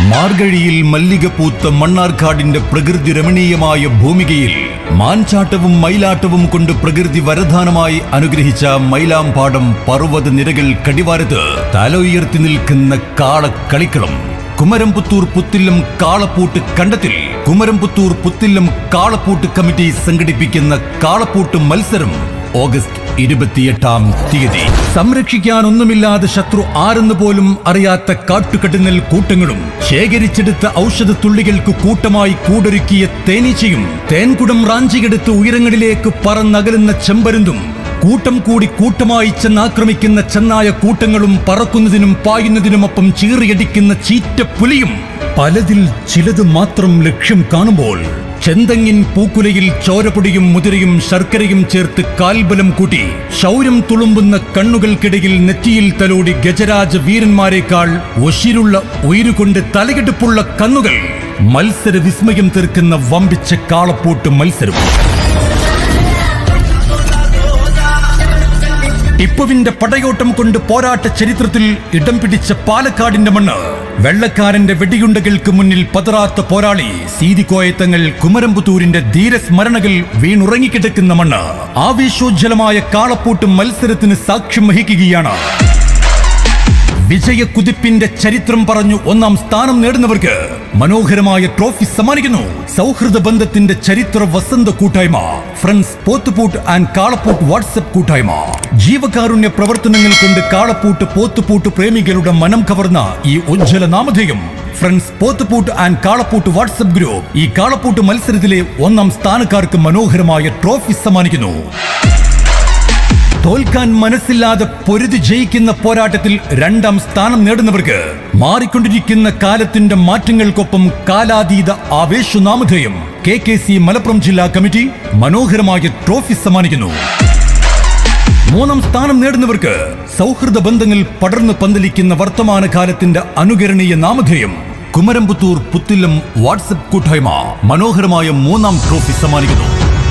മാർഗഴിയിൽ മല്ലിക പൂത്ത മണ്ണാർക്കാടിന്റെ പ്രകൃതി രമണീയമായ ഭൂമികയിൽ മാൻചാട്ടവും മയിലാട്ടവും കൊണ്ട് പ്രകൃതി വരദാനമായി അനുഗ്രഹിച്ച മൈലാമ്പാടം പർവ്വത നിരകൾ കടിവാരത്ത് തല ഉയർത്തി നിൽക്കുന്ന കാളക്കളിക്കളം കുമരംപുത്തൂർ പുത്തില്ലം കാളപ്പൂട്ട് കണ്ടത്തിൽ കുമരംപുത്തൂർ പുത്തില്ലം കാളപ്പൂട്ട് കമ്മിറ്റി സംഘടിപ്പിക്കുന്ന കാളപ്പൂട്ട് മത്സരം ഓഗസ്റ്റ് ഇരുപത്തിയെട്ടാം തീയതി സംരക്ഷിക്കാനൊന്നുമില്ലാതെ ശത്രു ആരെന്ന് പോലും അറിയാത്ത കാട്ടുകെട്ടുന്നൽ കൂട്ടങ്ങളും ശേഖരിച്ചെടുത്ത ഔഷധ തുള്ളികൾക്ക് കൂട്ടമായി കൂടൊരുക്കിയ തേനീച്ചയും തേൻകുടം റാഞ്ചിയെടുത്ത് ഉയരങ്ങളിലേക്ക് പറന്നകലുന്ന ചെമ്പരുന്തും കൂട്ടം കൂടി കൂട്ടമായി ചെന്നാക്രമിക്കുന്ന ചെന്നായ കൂട്ടങ്ങളും പറക്കുന്നതിനും പായുന്നതിനുമൊപ്പം ചീറിയടിക്കുന്ന ചീറ്റപ്പുലിയും പലതിൽ ചിലത് മാത്രം ലക്ഷ്യം കാണുമ്പോൾ ചെന്തങ്ങിൻ പൂക്കുലയിൽ ചോരപ്പൊടിയും മുതിരയും ശർക്കരയും ചേർത്ത് കാൽബലം കൂട്ടി ശൗര്യം തുളുമ്പുന്ന കണ്ണുകൾക്കിടയിൽ നെറ്റിയിൽ തലോടി ഗജരാജ വീരന്മാരെക്കാൾ ഒശിരുള്ള ഉയിരുകൊണ്ട് തലകെടുപ്പുള്ള കണ്ണുകൾ മത്സര വിസ്മയം തീർക്കുന്ന വമ്പിച്ച കാളപ്പൂട്ട് മത്സരം ടിപ്പുവിന്റെ പടയോട്ടം കൊണ്ട് പോരാട്ട ചരിത്രത്തിൽ ഇടം പിടിച്ച പാലക്കാടിന്റെ മണ്ണ് വെള്ളക്കാരന്റെ വെടിയുണ്ടകൾക്ക് മുന്നിൽ പതറാത്ത പോരാളി സീതിക്കോയത്തങ്ങൾ കുമരമ്പുത്തൂരിന്റെ ധീരസ്മരണകൾ വീണുറങ്ങിക്കിടക്കുന്ന മണ്ണ് ആവേശോജ്വലമായ കാളപ്പൂട്ട് മത്സരത്തിന് സാക്ഷ്യം വഹിക്കുകയാണ് വിജയക്കുതിപ്പിന്റെ ചരിത്രം പറഞ്ഞു ഒന്നാം സ്ഥാനം നേടുന്നവർക്ക് മനോഹരമായ ട്രോഫി സമ്മാനിക്കുന്നു സൗഹൃദ ബന്ധത്തിന്റെ ചരിത്ര വസന്ത കൂട്ടായ്മ ഫ്രണ്ട്സ് പോത്തുപൂട്ട് ആൻഡ് കാളപ്പൂട്ട് വാട്സപ്പ് കൂട്ടായ്മ ജീവകാരുണ്യ പ്രവർത്തനങ്ങൾ കൊണ്ട് കാളപ്പൂട്ട് പോത്തുപൂട്ട് പ്രേമികളുടെ മനം കവർന്ന ഈ ഉജ്ജ്വല നാമധേയം ഫ്രണ്ട്സ് പോത്തുപൂട്ട് ആൻഡ് കാളപ്പൂട്ട് വാട്സപ്പ് ഗ്രൂപ്പ് ഈ കാളപ്പൂട്ട് മത്സരത്തിലെ ഒന്നാം സ്ഥാനക്കാർക്ക് മനോഹരമായ ട്രോഫി സമ്മാനിക്കുന്നു തോൽക്കാൻ മനസ്സില്ലാതെ പൊരുതി ജയിക്കുന്ന പോരാട്ടത്തിൽ രണ്ടാം സ്ഥാനം നേടുന്നവർക്ക് മാറിക്കൊണ്ടിരിക്കുന്ന കാലത്തിന്റെ മാറ്റങ്ങൾക്കൊപ്പം കാലാതീത ആവേശനാമധേയം കെ കെ സി മലപ്പുറം ജില്ലാ കമ്മിറ്റി മനോഹരമായ ട്രോഫി സമ്മാനിക്കുന്നു മൂന്നാം സ്ഥാനം നേടുന്നവർക്ക് സൗഹൃദ ബന്ധങ്ങൾ പടർന്നു പന്തലിക്കുന്ന വർത്തമാന കാലത്തിന്റെ അനുകരണീയ നാമധേയം കുമരംപുത്തൂർ പുത്തില്ലം വാട്സപ്പ് കൂട്ടായ്മ മനോഹരമായ മൂന്നാം ട്രോഫി സമ്മാനിക്കുന്നു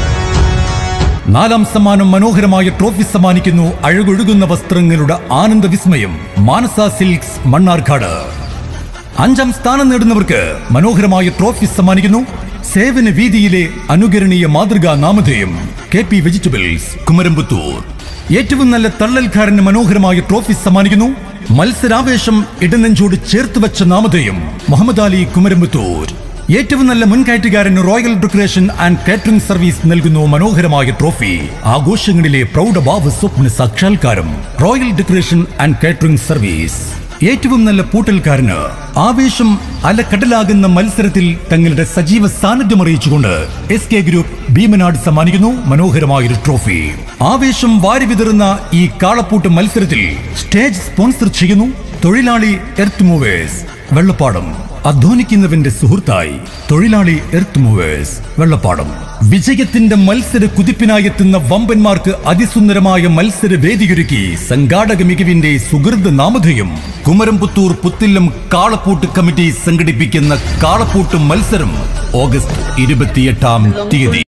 നാലാം സമ്മാനം മനോഹരമായ ട്രോഫി സമ്മാനിക്കുന്നു അഴകൊഴുകുന്ന വസ്ത്രങ്ങളുടെ ആനന്ദ വിസ്മയം മാനസ സിൽക്സ് മണ്ണാർക്കാട് അഞ്ചാം സ്ഥാനം നേടുന്നവർക്ക് മനോഹരമായ ട്രോഫി സമ്മാനിക്കുന്നു സേവന വീതിയിലെ അനുകരണീയ മാതൃകാ നാമധേയം കെ പി വെജിറ്റബിൾസ് കുമരമ്പത്തൂർ ഏറ്റവും നല്ല തള്ളൽക്കാരന് മനോഹരമായ ട്രോഫി സമ്മാനിക്കുന്നു മത്സരാവേശം ഇടനെഞ്ചോട് ചേർത്ത് വെച്ച നാമധേയം മുഹമ്മദ് അലി കുമരമ്പത്തൂർ ഏറ്റവും നല്ല മുൻകയറ്റുകാരന് royal decoration and catering service നൽകുന്നു മനോഹരമായ ട്രോഫി ആഘോഷങ്ങളിലെ പ്രൗഢഭാവ സ്വപ്ന സാക്ഷാത്കാരം royal decoration and catering service ഏറ്റവും നല്ല പൂട്ടൽക്കാരന് ആവേശം അലക്കടലാകുന്ന മത്സരത്തിൽ തങ്ങളുടെ സജീവ സാന്നിധ്യം അറിയിച്ചുകൊണ്ട് എസ് കെ ഗ്രൂപ്പ് ഭീമനാട് സമ്മാനിക്കുന്നു മനോഹരമായൊരു ട്രോഫി ആവേശം വാരി വിതറുന്ന ഈ കാളപ്പൂട്ട് മത്സരത്തിൽ സ്റ്റേജ് സ്പോൺസർ ചെയ്യുന്നു തൊഴിലാളി എർത്ത് മൂവേഴ്സ് വെള്ളപ്പാടം അധ്വാനിക്കുന്നവന്റെ സുഹൃത്തായി തൊഴിലാളി എർത്ത് മൂവേഴ്സ് വെള്ളപ്പാടം വിജയത്തിന്റെ മത്സര കുതിപ്പിനായെത്തുന്ന വമ്പന്മാർക്ക് അതിസുന്ദരമായ മത്സര വേദിയൊരുക്കി സംഘാടക മികവിന്റെ സുഹൃത് നാമധേയം കുമരംപുത്തൂർ പുത്തില്ലം കാളപ്പൂട്ട് കമ്മിറ്റി സംഘടിപ്പിക്കുന്ന കാളപ്പൂട്ട് മത്സരം ഓഗസ്റ്റ് ഇരുപത്തിയെട്ടാം തീയതി